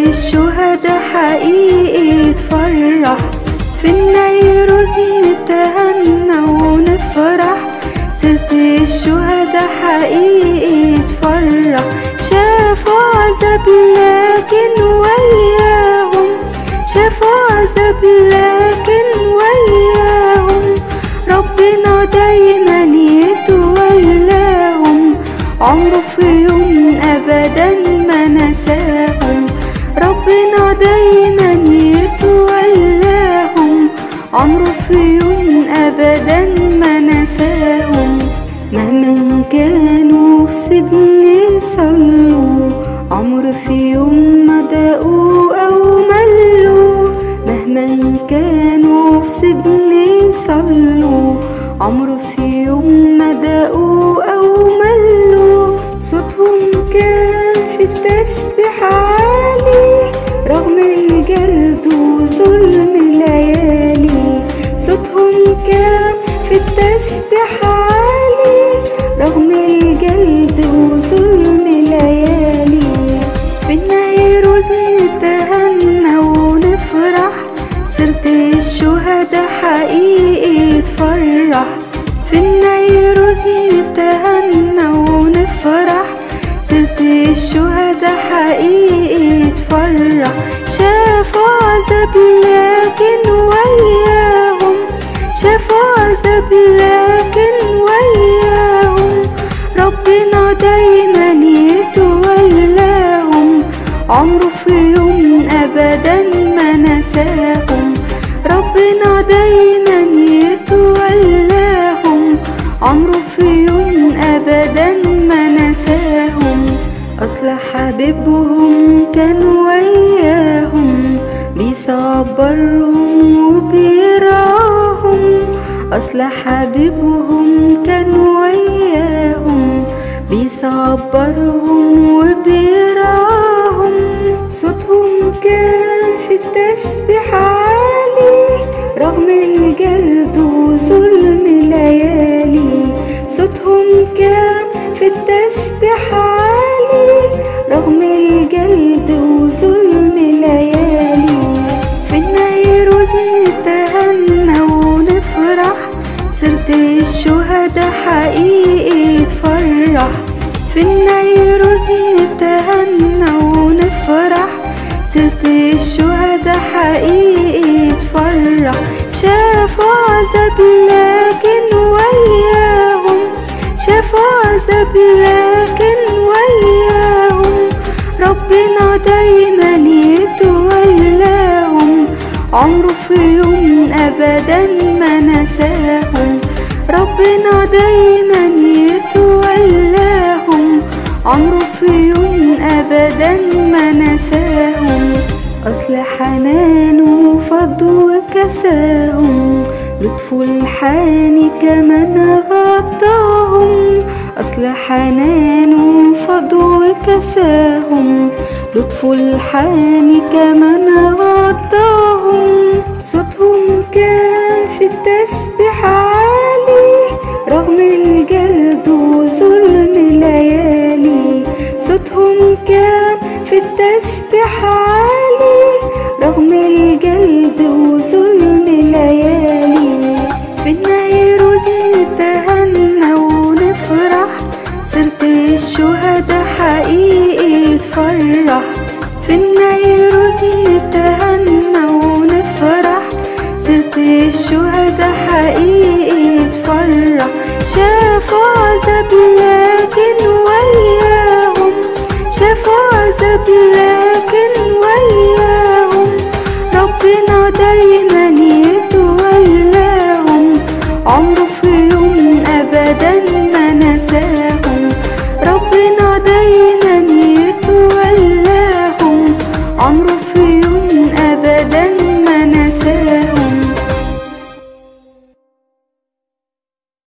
الشهداء حقيقي تفرح في النيروز نتهنى ونفرح سيرة الشهداء حقيقي تفرح شافوا عذاب لكن وياهم شافوا عذاب لكن وياهم ربنا دايما يتولاهم عمره في يوم ابدا ما نساهم ربنا دايما يتولاهم عمره في يوم ابدا ما نساهم مهما كانوا في سجن صلوا عمر في يوم ما دقوا او ملوا مهما كانوا في سجن صلوا عمر في يوم ما دقوا او ملوا صوتهم كان في التسبيح عالي رغم الجلد وظلم الليالي صوتهم كان في التسبيح عالي رغم الجلد وظلم الليالي في النيروز نتهنى ونفرح سيرة الشهداء حقيقي تفرح في النيروز نتهنى ونفرح سيرة الشهداء حقيقي تفرح شافوا عذاب لكن وياهم شافوا عذاب لكن وياهم ربنا دايما يتولاهم عمره في يوم ابدا ما نساهم ربنا دايما يتولاهم عمره في يوم ابدا ما نساهم اصل حبيبهم كان وياهم بيصبرهم وبيراهم اصل حبيبهم كان وياهم بيصبرهم وبيراهم صوتهم كان في التسبيح عالي رغم الجلد وظلم الليالي صوتهم كان في التسبيح عالي رغم الجلد وظلم الليالي في النيروز نتهنى ونفرح سيرة الشهداء حقيقي تفرح في النيروز نتهنى ونفرح سيرة الشهداء حقيقي تفرح شافوا عذاب لكن وياهم شافوا عذاب لكن وياهم ربنا دايما يتولاهم عمره في يوم ابدا ما نساهم ربنا دايما يتولاهم عمره في يوم ابدا ما نساهم اصل حنانه فض وكساهم لطفه الحاني كمان غطاهم اصل حنانه فض وكساهم لطفه الحاني كمان غطاهم صوتهم كان في التسبيح عالي رغم الجلد وظلم الليالي صوتهم كان في التسبيح عالي رغم الجلد وظلم الليالي في النيروز نتهنى ونفرح سيرة الشهداء حقيقي تفرح في النيروز نتهنى ونفرح سيرة الشهداء حقيقي تفرح شافوا عذاب لكن وياهم شافوا عذاب لكن وياهم ربنا دايما